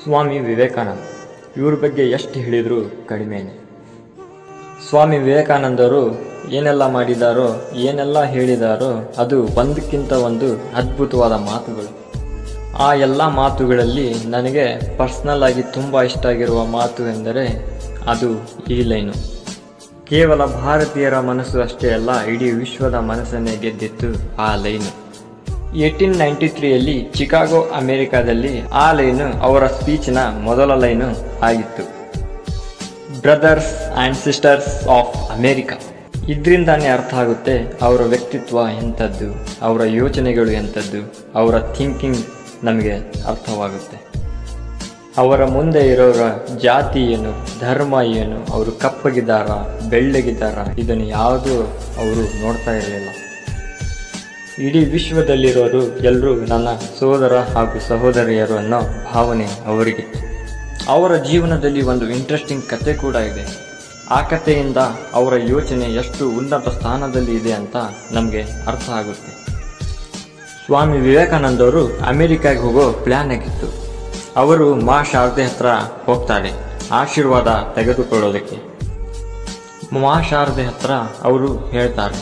ಸ್ವಾಮಿ ವಿವೇಕಾನಂದ ಇವ್ರ ಬಗ್ಗೆ ಎಷ್ಟು ಹೇಳಿದರೂ ಕಡಿಮೆನೆ ಸ್ವಾಮಿ ವಿವೇಕಾನಂದರು ಏನೆಲ್ಲ ಮಾಡಿದಾರೋ ಏನೆಲ್ಲ ಹೇಳಿದಾರೋ ಅದು ಒಂದಕ್ಕಿಂತ ಒಂದು ಅದ್ಭುತವಾದ ಮಾತುಗಳು ಆ ಎಲ್ಲ ಮಾತುಗಳಲ್ಲಿ ನನಗೆ ಪರ್ಸ್ನಲ್ ಆಗಿ ತುಂಬ ಇಷ್ಟ ಆಗಿರುವ ಮಾತು ಎಂದರೆ ಅದು ಈ ಲೈನು ಕೇವಲ ಭಾರತೀಯರ ಮನಸ್ಸು ಅಷ್ಟೇ ಅಲ್ಲ ಇಡೀ ವಿಶ್ವದ ಮನಸ್ಸನ್ನೇ ಗೆದ್ದಿತ್ತು ಆ ಲೈನು ಏಯ್ಟೀನ್ ನೈಂಟಿ ತ್ರೀಯಲ್ಲಿ ಚಿಕಾಗೋ ಅಮೆರಿಕಾದಲ್ಲಿ ಆ ಲೈನು ಅವರ ಸ್ಪೀಚ್ನ ಮೊದಲ ಲೈನು ಆಗಿತ್ತು brothers and sisters of America ಇದರಿಂದಾನೇ ಅರ್ಥ ಆಗುತ್ತೆ ಅವರ ವ್ಯಕ್ತಿತ್ವ ಎಂಥದ್ದು ಅವರ ಯೋಚನೆಗಳು ಎಂಥದ್ದು ಅವರ ಥಿಂಕಿಂಗ್ ನಮಗೆ ಅರ್ಥವಾಗುತ್ತೆ ಅವರ ಮುಂದೆ ಇರೋರ ಜಾತಿ ಏನು ಧರ್ಮ ಏನು ಅವರು ಕಪ್ಪಗಿದ್ದಾರ ಬೆಳ್ಳಗಿದ್ದಾರ ಇದನ್ನು ಯಾವುದೂ ಅವರು ನೋಡ್ತಾ ಇರಲಿಲ್ಲ ಇಡೀ ವಿಶ್ವದಲ್ಲಿರೋರು ಎಲ್ಲರೂ ನನ್ನ ಸೋದರ ಹಾಗೂ ಸಹೋದರಿಯರು ಅನ್ನೋ ಭಾವನೆ ಅವರಿಗಿತ್ತು ಅವರ ಜೀವನದಲ್ಲಿ ಒಂದು ಇಂಟ್ರೆಸ್ಟಿಂಗ್ ಕತೆ ಕೂಡ ಇದೆ ಆ ಕಥೆಯಿಂದ ಅವರ ಯೋಚನೆ ಎಷ್ಟು ಉನ್ನತ ಸ್ಥಾನದಲ್ಲಿ ಇದೆ ಅಂತ ನಮಗೆ ಅರ್ಥ ಆಗುತ್ತೆ ಸ್ವಾಮಿ ವಿವೇಕಾನಂದವರು ಅಮೆರಿಕಾಗೆ ಹೋಗೋ ಪ್ಲ್ಯಾನ್ ಆಗಿತ್ತು ಅವರು ಮಾ ಶಾರದೆ ಹತ್ರ ಹೋಗ್ತಾರೆ ಆಶೀರ್ವಾದ ತೆಗೆದುಕೊಳ್ಳೋದಕ್ಕೆ ಮಾ ಶಾರದೆ ಹತ್ರ ಅವರು ಹೇಳ್ತಾರೆ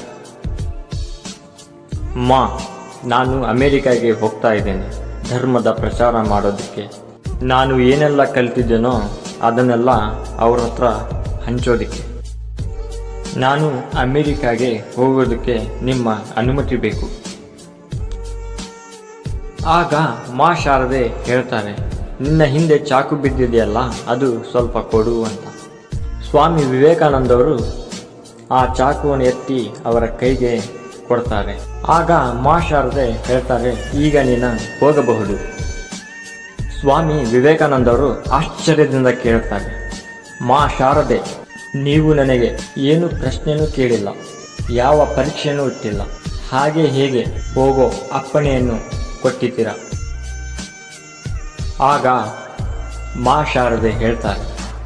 ಮಾ ನಾನು ಅಮೆರಿಕಾಗೆ ಹೋಗ್ತಾ ಇದ್ದೇನೆ ಧರ್ಮದ ಪ್ರಚಾರ ಮಾಡೋದಕ್ಕೆ ನಾನು ಏನೆಲ್ಲ ಕಲ್ತಿದ್ದೇನೋ ಅದನ್ನೆಲ್ಲ ಅವ್ರ ಹತ್ರ ಹಂಚೋದಕ್ಕೆ ನಾನು ಅಮೆರಿಕಾಗೆ ಹೋಗೋದಕ್ಕೆ ನಿಮ್ಮ ಅನುಮತಿ ಬೇಕು ಆಗ ಮಾ ಶಾರದೆ ಹೇಳ್ತಾರೆ ನಿನ್ನ ಹಿಂದೆ ಚಾಕು ಬಿದ್ದಿದೆಯಲ್ಲ ಅದು ಸ್ವಲ್ಪ ಕೊಡು ಅಂತ ಸ್ವಾಮಿ ವಿವೇಕಾನಂದವರು ಆ ಚಾಕುವನ್ನು ಎತ್ತಿ ಅವರ ಕೈಗೆ ಕೊಡ್ತಾರೆ ಆಗ ಮಾ ಶಾರದೆ ಹೇಳ್ತಾರೆ ಈಗ ನೀನು ಹೋಗಬಹುದು ಸ್ವಾಮಿ ವಿವೇಕಾನಂದವರು ಆಶ್ಚರ್ಯದಿಂದ ಕೇಳ್ತಾರೆ ಮಾ ಶಾರದೆ ನೀವು ನನಗೆ ಏನು ಪ್ರಶ್ನೆನೂ ಕೇಳಿಲ್ಲ ಯಾವ ಪರೀಕ್ಷೆನೂ ಇಟ್ಟಿಲ್ಲ ಹಾಗೆ ಹೇಗೆ ಹೋಗೋ ಅಪ್ಪಣೆಯನ್ನು ಕೊಟ್ಟಿದ್ದೀರ ಆಗ ಮಾ ಶಾರದೆ ಹೇಳ್ತಾರೆ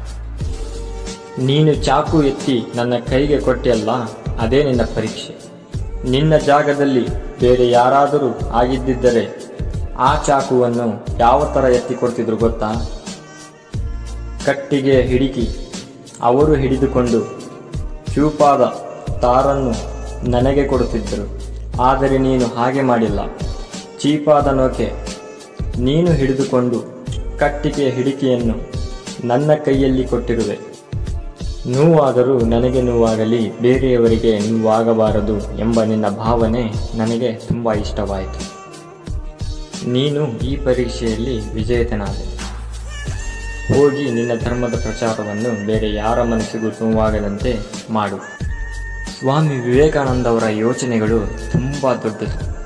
ನೀನು ಚಾಕು ಎತ್ತಿ ನನ್ನ ಕೈಗೆ ಕೊಟ್ಟಿಯಲ್ಲ ಅದೇ ನಿನ್ನ ಪರೀಕ್ಷೆ ನಿನ್ನ ಜಾಗದಲ್ಲಿ ಬೇರೆ ಯಾರಾದರೂ ಆಗಿದ್ದಿದ್ದರೆ ಆ ಚಾಕುವನ್ನು ಯಾವ ಥರ ಎತ್ತಿ ಕೊಡ್ತಿದ್ರು ಗೊತ್ತಾ ಕಟ್ಟಿಗೆ ಹಿಡಿಕಿ ಅವರು ಹಿಡಿದುಕೊಂಡು ಚೂಪಾದ ತಾರನ್ನು ನನಗೆ ಕೊಡುತ್ತಿದ್ದರು ಆದರೆ ನೀನು ಹಾಗೆ ಮಾಡಿಲ್ಲ ಚೀಪಾದ ನೌಕೆ ನೀನು ಹಿಡಿದುಕೊಂಡು ಕಟ್ಟಿಗೆ ಹಿಡಿಕೆಯನ್ನು ನನ್ನ ಕೈಯಲ್ಲಿ ಕೊಟ್ಟಿರುವೆ ನೋವಾದರೂ ನನಗೆ ನೋವಾಗಲಿ ಬೇರೆಯವರಿಗೆ ನೋವಾಗಬಾರದು ಎಂಬ ನಿನ್ನ ಭಾವನೆ ನನಗೆ ತುಂಬ ಇಷ್ಟವಾಯಿತು ನೀನು ಈ ಪರೀಕ್ಷೆಯಲ್ಲಿ ವಿಜೇತನಾದೆ ಹೋಗಿ ನಿನ್ನ ಧರ್ಮದ ಪ್ರಚಾರವನ್ನು ಬೇರೆ ಯಾರ ಮನಸ್ಸಿಗೂ ನೋವಾಗದಂತೆ ಮಾಡು ಸ್ವಾಮಿ ವಿವೇಕಾನಂದ ಅವರ ಯೋಚನೆಗಳು ತುಂಬ ದೊಡ್ಡದು